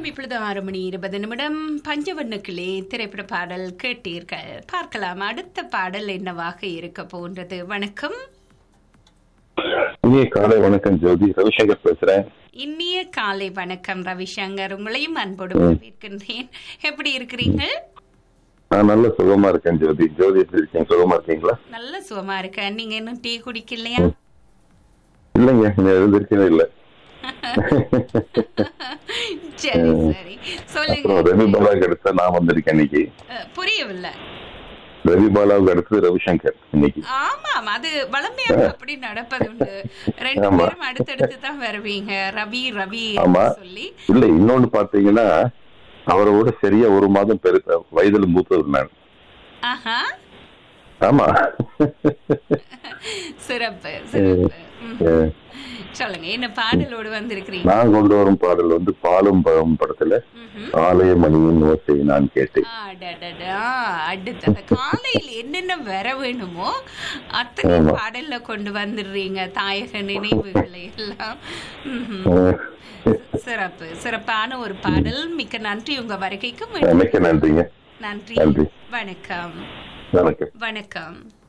நேரம் இப்பொழுது ஆறு மணி இருபது நிமிடம் பஞ்சவண்ண கிளி திரைப்பட பாடல் கேட்டீர்கள் பார்க்கலாம் அடுத்த பாடல் என்னவாக இருக்க போன்றது வணக்கம் இனிய காலை வணக்கம் ஜோதி ரவிசங்கர் பேசுறேன் இனிய காலை வணக்கம் ரவிசங்கர் உங்களையும் அன்போடு வரவேற்கின்றேன் எப்படி இருக்கிறீர்கள் நான் நல்ல சுகமா இருக்கேன் ஜோதி ஜோதி எப்படி இருக்கீங்க சுகமா இருக்கீங்களா நல்ல சுகமா இருக்க நீங்க இன்னும் டீ குடிக்கலையா இல்லைங்க நீங்க எழுந்திருக்கவே இல்லை சரி சரி அப்புறம் ரவி சொல்லுங்க பாலாவுக்கு அடுத்த நான் வந்திருக்கேன் இன்னைக்கு அஹ், புரியவில்லை ரவி பாலாவுக்கு அடுத்து ரவிசங்கர் இன்னைக்கு ஆமாம் அது வளமையாக அப்படி நடப்பது உண்டு ரெண்டு ஆமா. பேரும் அடுத்தடுத்து தான் வருவீங்க ரவி ரவி ஆமா. என்று சொல்லி இல்ல இன்னொன்னு பாத்தீங்கன்னா அவரை விட சரியா ஒரு மாதம் பெரு வயதுல மூத்தவர் நான் ஆஹா ஆமா சிறப்பு சிறப்பு ம். அஹ், சொல்லுங்க என்ன பாடலோடு வந்திருக்கிறீங்க நான் கொண்டு வரும் பாடல் வந்து பாலும் பழம் படத்துல ம்ஹும். ஆலயமணியின் ஓசை நான் கேட்டேன் அடடடா. அடுத்து அந்த காலையில் என்னென்ன வர வேணுமோ அத்தனை ஆமா. பாடல்ல கொண்டு வந்துடுறீங்க தாயக நினைவுகளை எல்லாம் ம்ஹும். அஹ், சிறப்பு சிறப்பான ஒரு பாடல் மிக்க நன்றி உங்க வருகைக்கு மிக்க நன்றிங்க நன்றி நன்றி. வணக்கம் வணக்கம் வணக்கம்